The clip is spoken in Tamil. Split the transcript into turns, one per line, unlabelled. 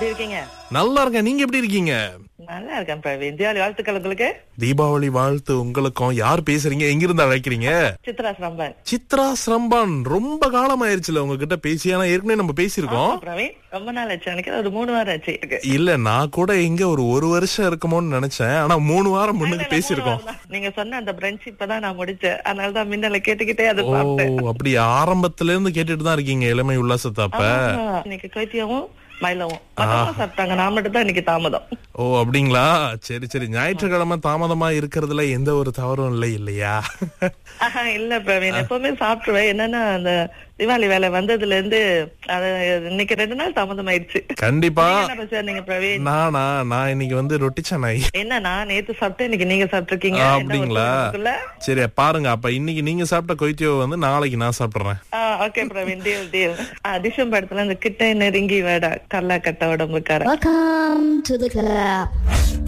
எப்படி இருக்கீங்க
நல்லா இருக்கேன் நீங்க எப்படி இருக்கீங்க
நல்லா இருக்கேன் பிரவீன் தீபாவளி வாழ்த்துக்கள் உங்களுக்கு
தீபாவளி வாழ்த்து உங்களுக்கும் யார் பேசுறீங்க எங்க இருந்து அழைக்கிறீங்க
சித்ரா சம்பன்
சித்ரா ஸ்ரம்பான் ரொம்ப காலம் ஆயிருச்சுல உங்ககிட்ட பேசி ஆனா ஏற்கனவே நம்ம பேசியிருக்கோம்
பிரவீன் ரொம்ப நாள் ஆச்சு எனக்கு ஒரு மூணு வாரம் ஆச்சு இருக்கு.
இல்ல நான் கூட எங்க ஒரு ஒரு வருஷம் இருக்குமோன்னு நினைச்சேன் ஆனா மூணு வாரம் முன்னுக்கு பேசியிருக்கோம்
நீங்க சொன்ன அந்த ஃப்ரெண்ட்ஷிப் தான் நான் முடிச்சேன் அதனால தான் மின்னல கேட்டுக்கிட்டே அதை
ஓ
பார்த்தேன்
அப்படி ஆரம்பத்துல இருந்து கேட்டுட்டு தான் இருக்கீங்க இளமை உல்லாசத்தை அப்ப
ஆமா. இன்னைக்கு கொய்த்தியாவும் மயிலவும் மத்தவங்க சாப்பிட்டாங்க நான் மட்டும் தான் இன்னைக்கு தாமதம்
ஓ அப்படிங்களா சரி சரி ஞாயிற்றுக்கிழமை தாமதமா இருக்கிறதுல எந்த ஒரு தவறும் இல்லை இல்லையா
ஆஹா, இல்ல பிரவீன் எப்பவுமே சாப்பிட்டுருவேன் என்னன்னா அந்த தீபாவளி வேலை வந்ததுல இருந்து அது இன்னைக்கு ரெண்டு நாள் தாமதம் ஆயிடுச்சு
கண்டிப்பா
என்ன பேசுற நீங்க பிரவீன்
நானா நான் இன்னைக்கு வந்து ரொட்டி சென்னை
என்ன நான் நேத்து சாப்பிட்டேன் இன்னைக்கு நீங்க சாப்பிட்டிருக்கீங்க
ஆ,
என்ன
அப்படிங்களா?
ஒத்துழைப்பு இருக்குல்ல?
சரி பாருங்க அப்ப இன்னைக்கு நீங்க சாப்பிட்ட கொய்த்தியோ வந்து நாளைக்கு நான் சாப்பிடுறேன்
ஆ okay Praveen deal deal December படத்துல இந்த கிட்ட நெருங்கி வேடா கல்லா கட்ட உடம்புக்கார
Welcome to the club.